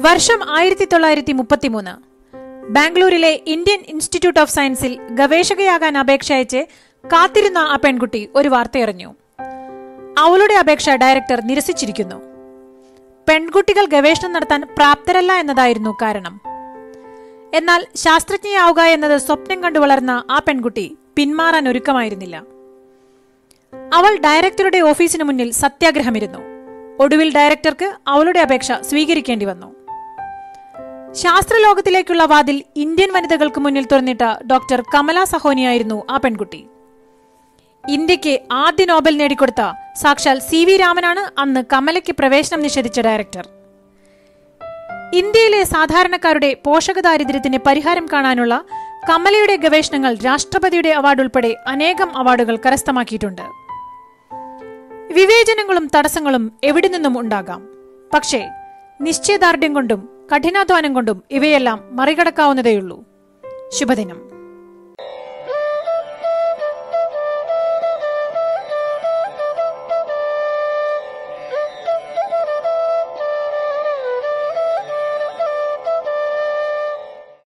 വർഷം ആയിരത്തി തൊള്ളായിരത്തി മുപ്പത്തിമൂന്ന് ബാംഗ്ലൂരിലെ ഇന്ത്യൻ ഇൻസ്റ്റിറ്റ്യൂട്ട് ഓഫ് സയൻസിൽ ഗവേഷകയാകാൻ അപേക്ഷ അയച്ച് കാത്തിരുന്ന ആ പെൺകുട്ടി ഒരു വാർത്തയറിഞ്ഞു അവളുടെ അപേക്ഷ ഡയറക്ടർ നിരസിച്ചിരിക്കുന്നു പെൺകുട്ടികൾ ഗവേഷണം നടത്താൻ പ്രാപ്തരല്ല എന്നതായിരുന്നു കാരണം എന്നാൽ ശാസ്ത്രജ്ഞയാവുക എന്നത് സ്വപ്നം കണ്ടു വളർന്ന ആ പെൺകുട്ടി പിന്മാറാൻ ഒരുക്കമായിരുന്നില്ല അവൾ ഡയറക്ടറുടെ ഓഫീസിന് മുന്നിൽ സത്യാഗ്രഹമിരുന്നു ഒടുവിൽ ഡയറക്ടർക്ക് അവളുടെ അപേക്ഷ സ്വീകരിക്കേണ്ടി വന്നു ശാസ്ത്രലോകത്തിലേക്കുള്ള വാതിൽ ഇന്ത്യൻ വനിതകൾക്ക് മുന്നിൽ തുറന്നിട്ട ഡോക്ടർ കമല സഹോനിയായിരുന്നു ആ പെൺകുട്ടി ഇന്ത്യക്ക് ആദ്യ നോബൽ നേടിക്കൊടുത്ത സാക്ഷാൽ സി വി രാമനാണ് അന്ന് കമലയ്ക്ക് പ്രവേശനം നിഷേധിച്ച ഡയറക്ടർ ഇന്ത്യയിലെ സാധാരണക്കാരുടെ പോഷകദാരിദ്ര്യത്തിന് പരിഹാരം കാണാനുള്ള കമലയുടെ ഗവേഷണങ്ങൾ രാഷ്ട്രപതിയുടെ അവാർഡ് ഉൾപ്പെടെ അനേകം അവാർഡുകൾ കരസ്ഥമാക്കിയിട്ടുണ്ട് വിവേചനങ്ങളും തടസ്സങ്ങളും എവിടെ നിന്നും ഉണ്ടാകാം പക്ഷേ നിശ്ചയദാർഢ്യം കൊണ്ടും കഠിനാധ്വാനം കൊണ്ടും ഇവയെല്ലാം മറികടക്കാവുന്നതേയുള്ളൂ ശുഭദിനം